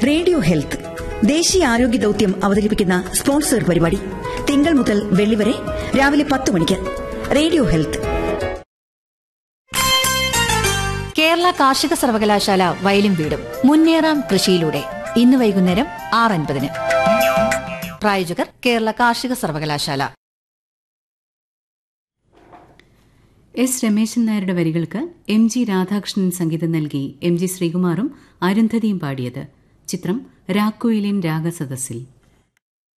radio health ദേശീയ ആരോഗ്യ ദൌത്യം അവതരിപ്പിക്കുന്ന സ്പോൺസർ പരിപാടി തിങ്കൾ മുതൽ വെള്ളി വരെ രാവിലെ പത്ത് മണിക്ക് റേഡിയോ ഹെൽത്ത് കേരള കാർഷിക സർവകലാശാല വയലും വീടും മുന്നേറാം കൃഷിയിലൂടെ ഇന്ന് വൈകുന്നേരം ആറ് അൻപതിന് പ്രായോജകർ കേരള കാർഷിക സർവകലാശാല എസ് രമേശൻ നായരുടെ വരികൾക്ക് എം ജി രാധാകൃഷ്ണൻ സംഗീതം നൽകി എം ജി ശ്രീകുമാറും അരുന്ധതിയും പാടിയത് ചിത്രം രാക്കോയിലിൻ രാഗസദസ്സിൽ